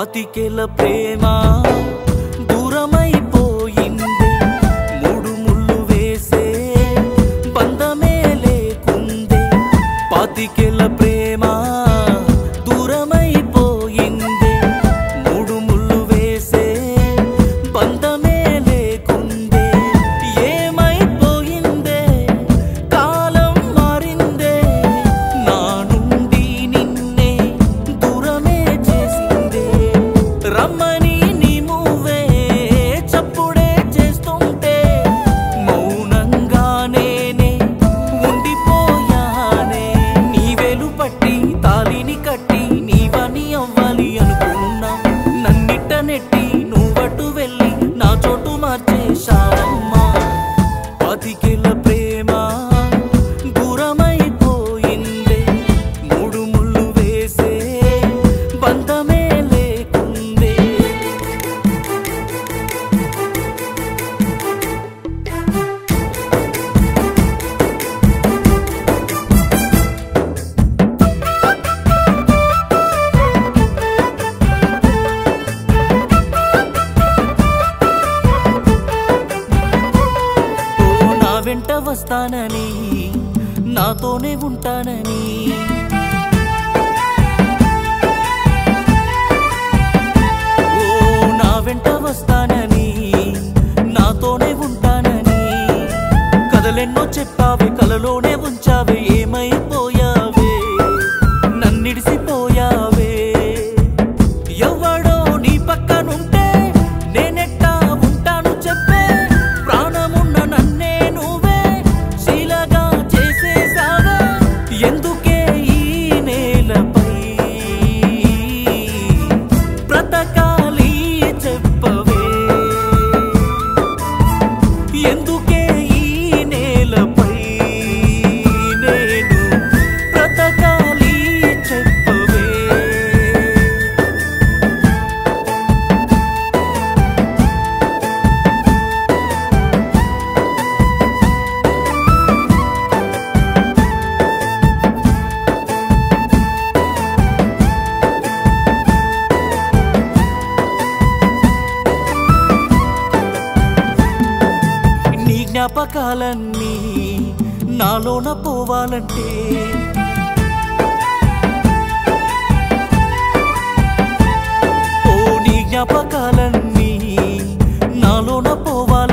పాతికెల ప్రేమ దూరమైపోయింది మూడు ముళ్ళు వేసే బంధమే లేకుందే పాతికెల ప్రేమ దూరమైపోయింది మూడు ముళ్ళు వేసే బంధమే లేకుందే ఏమైపోయిందే కాలం మారిందే నా నుండి నిన్నే దూరమే చేసిందే రమ్మని నీ మూవే చప్పుడే చేస్తుంటే మౌనంగా నేనే ఉండిపోయానే నీ వేలు పట్టి తాలిని కట్టి నీవని అవ్వాలి అనుకున్నా నన్నిట్ట నెట్టి నువ్వటు వెళ్ళి నా చోటు మార్చేశావమ్మా పతికిల ప్రేమ దూరమైపోయిందే మూడు ముళ్ళు వేసే బంధమే లేకుందే ఓ నా వెంట వస్తానని నాతోనే ఉంటానని ఓ నా వెంట వస్తానని నాతోనే ఉంటానని కథలెన్నో చెప్పావే కలలోనే ఉంచావే ఏమైపోయావే నన్నిడిసిపోయావే ఎవడో నీ పక్కనుంటే నేనెట్టా ఉంటాను చెప్పే ప్రాణమున్న నన్నే నువ్వే శీలగా చేసేసావే ఎందుకే ఈ నేలపై బ్రతకాలి చెప్పవే ఎందుకే ఈ నేలపై నేను బ్రతకాలి చెప్పవే నీ జ్ఞాపకాలన్నీ నాలోన పోవాలంటే ఓ నీ జ్ఞాపకాలన్నీ నాలోన పోవాలంటే